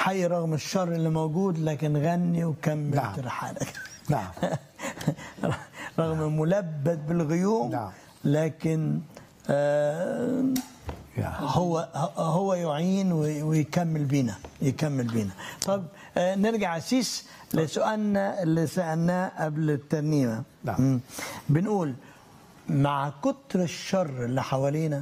حي رغم الشر اللي موجود لكن غني وكمل نعم. ترحالك نعم رغم ملبد بالغيوم نعم. لكن آه يا. هو هو يعين وي- ويكمل بينا يكمل بينا طب آه نرجع اسيس لسؤالنا اللي سالناه قبل الترنيمه نعم. مم. بنقول مع كتر الشر اللي حوالينا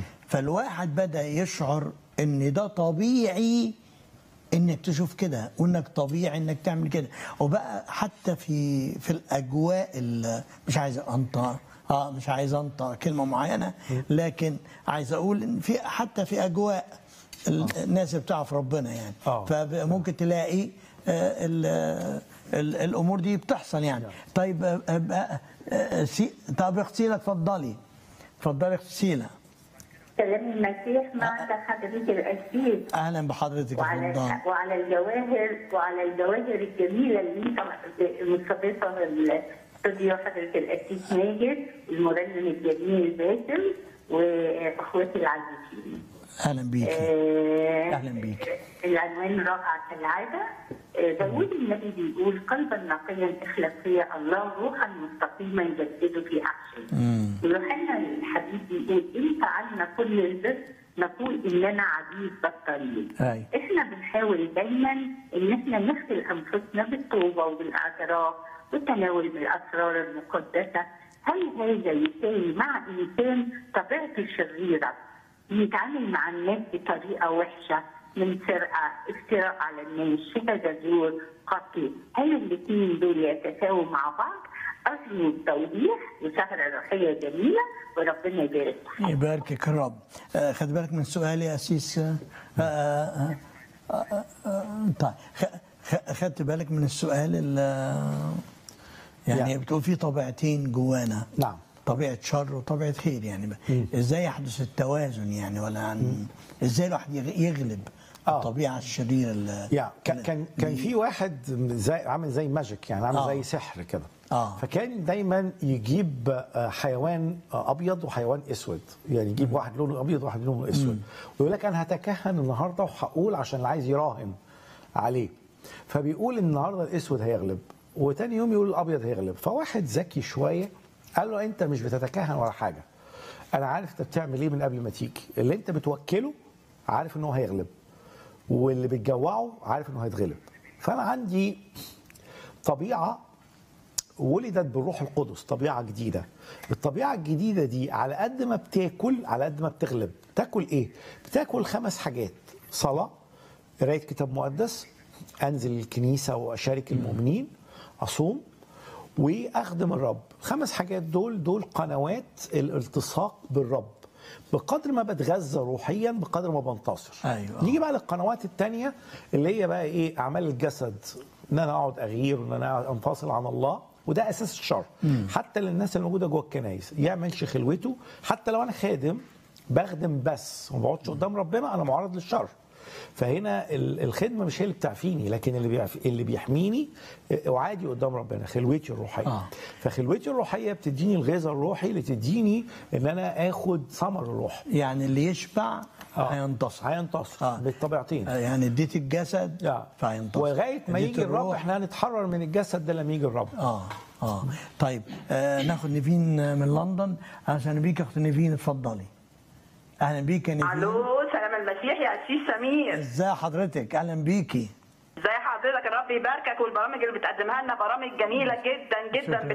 فالواحد بدا يشعر ان ده طبيعي انك تشوف كده وانك طبيعي انك تعمل كده وبقى حتى في في الاجواء ال- مش عايز انطق اه مش عايز انطق كلمه معينه لكن عايز اقول ان في حتى في اجواء ال- الناس اللي بتعرف ربنا يعني آه. فممكن تلاقي آه، ال- ال- الامور دي بتحصل يعني طيب آه، آه، آه، سي- طب اخت سيلا اتفضلي اتفضلي اخت سيلا سلام المسيح معك حضرتك الأسيس اهلا بحضرتك يا وعلى فندم وعلى الجواهر وعلى الجواهر الجميلة اللي انت مستضيفها الاستوديو حضرة الأسيس ماجد المرنم الجميل باسم وأخواتي العزيزين. اهلا بيكي آه، أهلا بيك. العنوان رائع كالعادة آه، داوود النبي بيقول قلبا نقيا اخلق فيا الله روحا مستقيما يجدده في احشائي يوحنا الحبيب بيقول ان فعلنا كل البر نقول اننا عبيد بطارين أي. احنا بنحاول دايما ان احنا نغسل انفسنا بالتوبه وبالاعتراف والتناول بالاسرار المقدسه هل هذا يساوي مع انسان طبيعته شريره يتعامل مع الناس بطريقه وحشه من سرقه افتراء على الناس شهاده زور قتل هل الاثنين دول يتساووا مع بعض؟ أرجو التوضيح وسهرة روحية جميلة وربنا يبارك فيك. يباركك الرب آه، خد بالك من سؤالي يا أسيس آه، آه، آه، آه، آه، طيب خ- خ- خدت بالك من السؤال ال- يعني يعني. بتقول في طبيعتين جوانا نعم. طبيعة شر وطبيعة خير يعني ازاي يحدث التوازن يعني ولا عن ازاي الواحد يغ- يغلب آه. الطبيعة الشريرة اللي يا كان كان كان في واحد زي عامل زي ماجيك يعني عامل آه. زي سحر كده آه. فكان دايما يجيب آه، حيوان آه، ابيض وحيوان اسود يعني يجيب واحد لونه ابيض وواحد لونه اسود ويقول لك انا هتكهن النهارده وهقول عشان اللي عايز يراهن عليه فبيقول النهارده الاسود هيغلب وتاني يوم يقول الابيض هيغلب فواحد ذكي شويه قال له انت مش بتتكهن ولا حاجه انا عارف انت بتعمل ايه من قبل ما تيجي اللي انت بتوكله عارف انه هيغلب واللي بتجوعه عارف انه هيتغلب فانا عندي طبيعه ولدت بالروح القدس طبيعه جديده الطبيعه الجديده دي على قد ما بتاكل على قد ما بتغلب تاكل ايه بتاكل خمس حاجات صلاه قرايه كتاب مقدس انزل الكنيسه واشارك المؤمنين اصوم واخدم الرب خمس حاجات دول دول قنوات الالتصاق بالرب بقدر ما بتغذى روحيا بقدر ما بنتصر أيوة. نيجي بقى للقنوات التانية اللي هي بقى ايه اعمال الجسد ان انا اقعد اغير وان انا انفصل عن الله وده اساس الشر حتى للناس اللي موجوده جوه الكنايس يعملش خلوته حتى لو انا خادم بخدم بس وما بقعدش قدام ربنا انا معرض للشر فهنا ال- الخدمه مش هي اللي بتعفيني لكن اللي بيعف... اللي بيحميني وعادي قدام ربنا خلوتي الروحيه آه. فخلوتي الروحيه بتديني الغذاء الروحي اللي تديني ان انا اخد ثمر الروح يعني اللي يشبع آه. هينتصر هينتصر آه. بالطبيعتين آه، يعني اديت الجسد يا. فهينتصر ولغايه ما اديت يجي الرب الروح. احنا هنتحرر من الجسد ده لما يجي الرب اه اه طيب آه ناخد نيفين من لندن اهلا بيك اخت نيفين اتفضلي اهلا بيك يا نيفين الو سلام المسيح يا اسيس سمير ازي حضرتك اهلا بيكي زي حضرتك الرب يباركك والبرامج اللي بتقدمها لنا برامج جميله جدا جدا شكراً.